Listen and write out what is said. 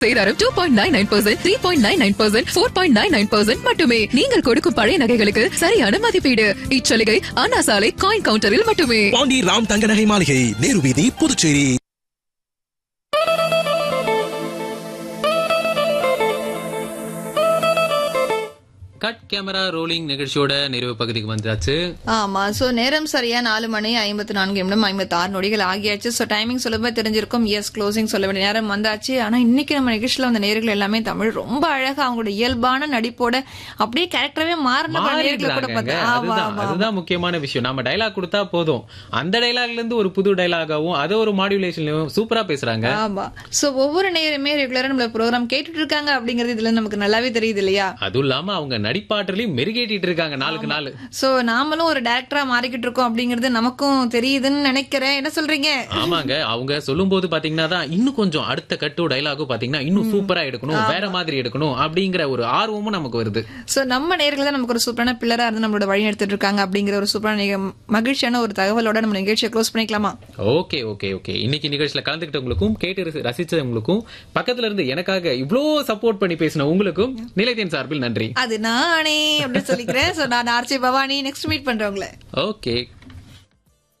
சேதாரம் two point nine nine percent three point nine nine percent four point nine nine percent மட்டுமே நீங்கள் கொடுக்கும் பழைய நகைகளுக்கு சரியான மதிப்பீடு இச்சலுகை அண்ணா சாலை காயின் கவுண்டரில் மட்டுமே பாண்டி ராம் தங்க நகை மாளிகை நேரு வீதி புதுச்சேரி கட் கேமரா ரோலிங் நிகழ்ச்சியோட நிறைவு பகுதிக்கு வந்தாச்சு ஆமா சோ நேரம் சரியா நாலு மணி ஐம்பத்தி நான்கு நிமிடம் ஐம்பத்தி ஆறு நொடிகள் ஆகியாச்சு சோ டைமிங் சொல்லுமே தெரிஞ்சிருக்கும் எஸ் க்ளோசிங் சொல்ல வேண்டிய நேரம் வந்தாச்சு ஆனா இன்னைக்கு நம்ம நிகழ்ச்சியில வந்த நேர்கள் எல்லாமே தமிழ் ரொம்ப அழகா அவங்களோட இயல்பான நடிப்போட அப்படியே கேரக்டரவே மாறின நேர்களை கூட மாறிடுறாங்க. பார்த்தேன் ஆமா அதுதான் ஆமா அதுதான் முக்கியமான விஷயம் நம்ம டைலாக் கொடுத்தா போதும் அந்த டைலாக்ல இருந்து ஒரு புது டைலாகவும் அதை ஒரு மாடுலேஷன்லயும் சூப்பரா பேசுறாங்க ஆமா சோ ஒவ்வொரு நேரமே ரெகுலரா நம்மள ப்ரோக்ராம் கேட்டுட்டு இருக்காங்க அப்படிங்கறது இதுல நமக்கு நல்லாவே தெரியுது இல்லையா அதுவும் இல்லாம அவங்க நடிப்பாற்றலையும் மெருகேட்டிட்டு இருக்காங்க நாளுக்கு நாள் சோ நாமளும் ஒரு டேரக்டரா மாறிக்கிட்டு இருக்கோம் அப்படிங்கறது நமக்கும் தெரியுதுன்னு நினைக்கிறேன் என்ன சொல்றீங்க ஆமாங்க அவங்க சொல்லும் போது பாத்தீங்கன்னா தான் இன்னும் கொஞ்சம் அடுத்த கட்டு டைலாகும் பாத்தீங்கன்னா இன்னும் சூப்பரா எடுக்கணும் வேற மாதிரி எடுக்கணும் அப்படிங்கிற ஒரு ஆர்வமும் நமக்கு வருது சோ நம்ம நேர்கள் தான் நமக்கு ஒரு சூப்பரான பில்லரா இருந்து நம்மளோட வழி எடுத்துட்டு இருக்காங்க அப்படிங்கிற ஒரு சூப்பரான நிக- மகிழ்ச்சியான ஒரு தகவலோட நம்ம நிகழ்ச்சியை க்ளோஸ் பண்ணிக்கலாமா ஓகே ஓகே ஓகே இன்னைக்கு நிகழ்ச்சியில கலந்துக்கிட்டவங்களுக்கும் கேட்டு ரசி- ரசிச்சவங்களுக்கும் பக்கத்துல இருந்து எனக்காக இவ்ளோ சப்போர்ட் பண்ணி பேசின உங்களுக்கும் நிலையத்தின் சார்பில் நன்றி அது நானே அப்படின்னு சொல்லிக்கிறேன் சோ நான் ஆர்ச்சி பவானி நெக்ஸ்ட் மீட் பண்றவங்கள ஓகே